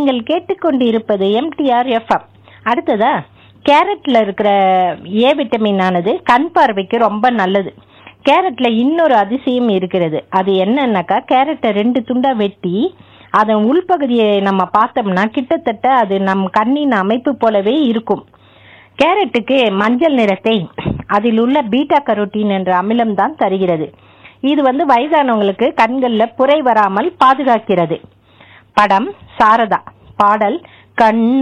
நீங்கள் கேட்டுக்கொண்டிருப்பது MTR FM அடுத்ததா கேரட்ல இருக்கிற ஏ விட்டமின் ஆனது கண் பார்வைக்கு ரொம்ப நல்லது கேரட்ல இன்னொரு அதிசயம் இருக்கிறது அது என்னன்னாக்கா கேரட்டை ரெண்டு துண்டா வெட்டி அதன் உள்பகுதியை நம்ம பார்த்தோம்னா கிட்டத்தட்ட அது நம் கண்ணின் அமைப்பு போலவே இருக்கும் கேரட்டுக்கு மஞ்சள் நிறத்தை அதில் உள்ள பீட்டா கரோட்டின் என்ற அமிலம் தான் தருகிறது இது வந்து வயதானவங்களுக்கு கண்கள்ல புரை வராமல் பாதுகாக்கிறது படம் சாரதா பாடல் கண்